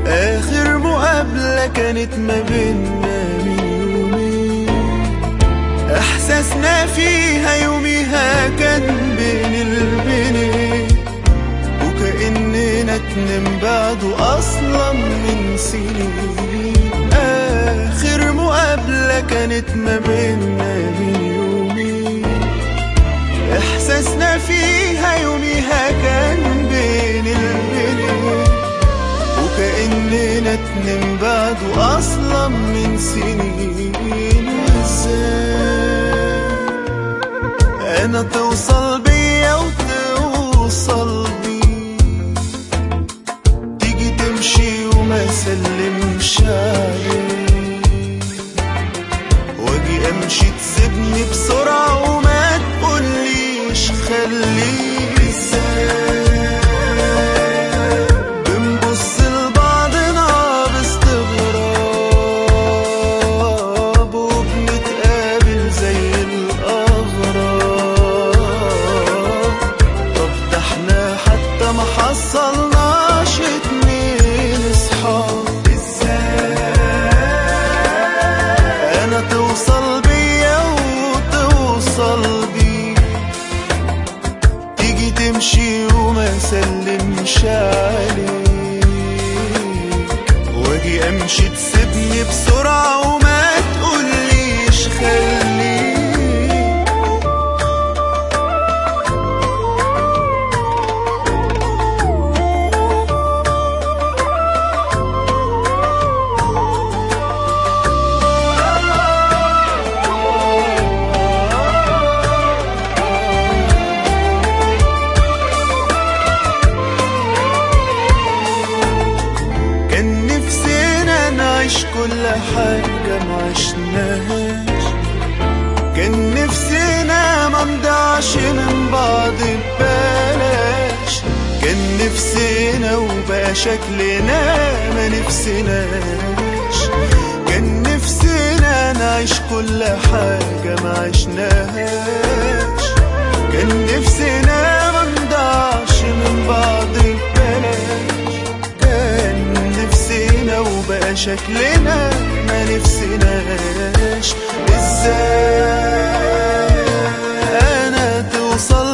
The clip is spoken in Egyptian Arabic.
آخر مقابلة كانت ما بينا من يومين إحساسنا فيها يوميها كان بين البنين وكأننا اتنين بعده أصلا من سنين آخر مقابلة كانت ما بينا من يومين إحساسنا فيها يوميها كان بين البنين وكأننا اتنين بعده أصلا من سنين وإزاي أنا توصل بيا وتوصل بي تيجي تمشي وما سلمش عليك واجي امشي تسيبني بسرعة وما تقوليش خليك ازاي بنبص لبعضنا باستغراب وبنتقابل زي الأغراب طب ده احنا حتى ما حصلناش اتنين اصحاب ازاي انا توصل بيا وتوصل بي تيجي تمشي وما سلمش عليك واجي امشي تسيبني بسرعة وما تقوليش خليك كان نفسنا نعيش كل حاجة ما عشناهاش كان نفسنا ما نضيعش من بعض ببلاش كان نفسنا وبقى شكلنا ما نفسناش كان نفسنا نعيش كل حاجة ما عشناهاش كان نفسنا ما نضيعش من بعض ببلاش كان نفسنا وبقى شكلنا ما نفسناش ازاي انا توصل